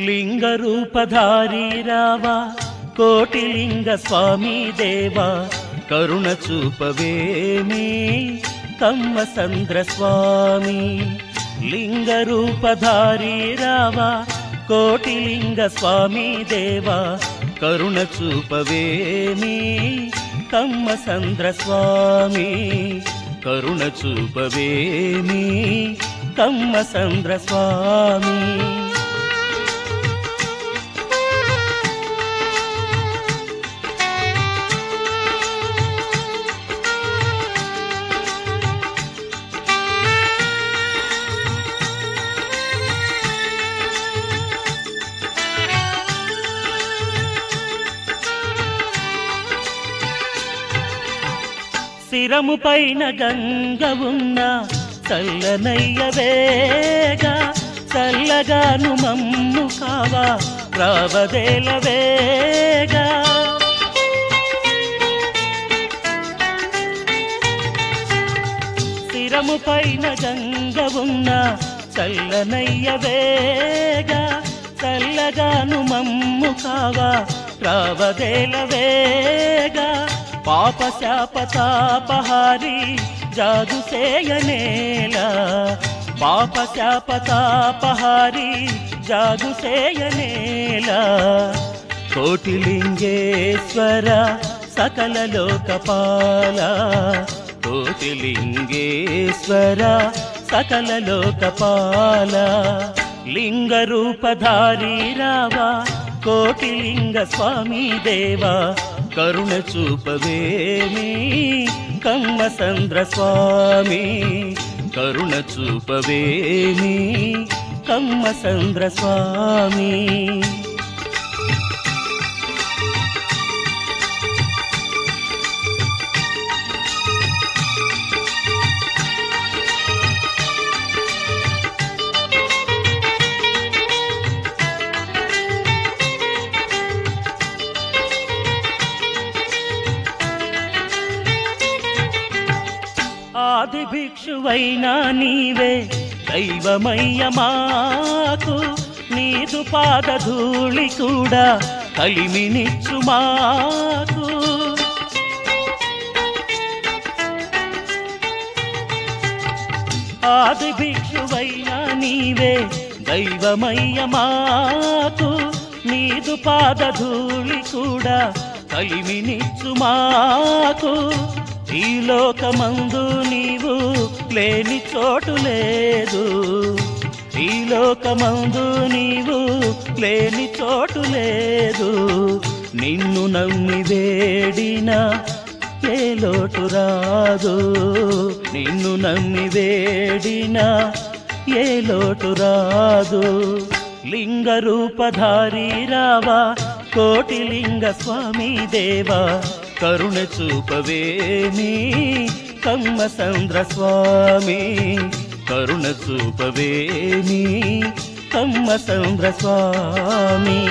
లింగ రూపధారి రావా కోటిలింగ స్వామి దేవా కరుణ చూపవేమి కమ్మ సంద్ర స్వామి లింగ రూపధారి రావా కోటిలింగ స్వామి దేవా కరుణ చూపవేమి కమ్మ సంద్ర స్వామి కరుణ చూపవేమి కమ్మ సంద్ర స్వామి శిరము పైన గంగ ఉన్న చల్లనయ్య వేగా చల్లగాను మమ్ము కావా రావదేల వేగా శిరము పైన గంగ ఉన్న చల్లనయ్య వేగా చల్లగాను మమ్ము కావా రావదేల వేగా పాప శాప తాపహారి జాదు సేయనేలా పాప శాప తాపహారి జాదు సేయనేలా కోటిలింగేశ్వర సకల లోకపాల కోటిలింగేశ్వర సకల లోకపాల లింగ రూపధారి రావా కోటిలింగ స్వామి దేవా కరుణ చూపవేమి కమ్మ సంద్ర స్వామి కరుణ చూపవేమి కమ్మ సంద్ర స్వామి ఆది భిక్షువైనా నీవే దైవమయ్య మాకు నీదు పాదధూళి కూడా కలిమినిచ్చు మాకు ఆది భిక్షువైనా నీవే దైవమయ్య మాకు నీదు పాదధూళి కూడా కలిమినిచ్చు మాకు ఈ లోకమందు నీవు లేని చోటు లేదు ఈ లోకమందు నీవు లేని చోటు లేదు నిన్ను నమ్మి వేడిన ఏ లోటు రాదు నిన్ను నమ్మి వేడిన ఏ లోటు రాదు లింగ రూపధారి రావా కోటిలింగ స్వామి దేవా కరుణ చూపవేమి కమ్మ సంద్ర స్వామి కరుణ చూపవేమి కమ్మ సంద్ర స్వామి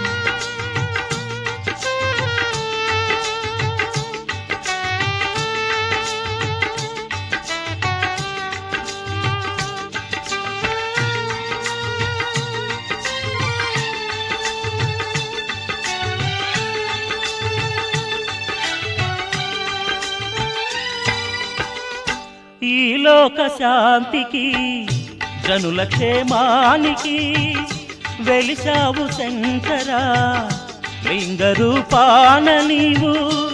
ఈ లోక శాంతికి జనుల క్షేమానికి వెలిసావు శంకరా లింగ రూపాన నీవు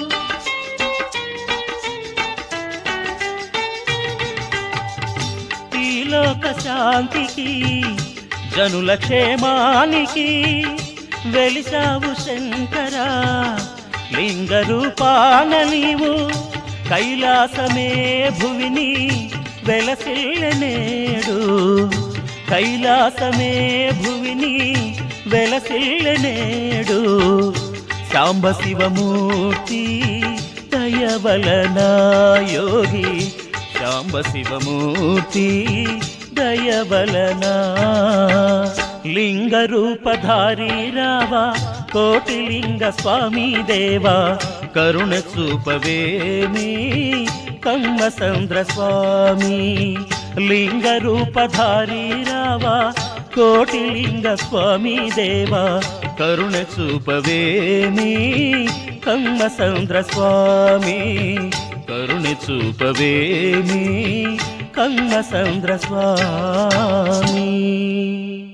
ఈ లోక శాంతికి జనుల క్షేమానికి వెలిసావు శంకరా లింగ రూపాన నీవు కైలాసమే భువిని వెలసిల్లనేడు కైలాసమే భువిని వెలసిల్లనేడు శాంబ శివమూర్తి దయవలన యోగి శాంబ శివమూర్తి దయవలన లింగ రూపధారి రావా కోటిలింగ స్వామి దేవా కరుణ చూపవేమి కమ్మ సంద్ర స్వామి లింగ రూపధారి రావా కోటిలింగ స్వామి దేవా కరుణ చూపవేమి కమ్మ సంద్ర స్వామి కరుణ చూపవేమి కమ్మ సంద్ర స్వామి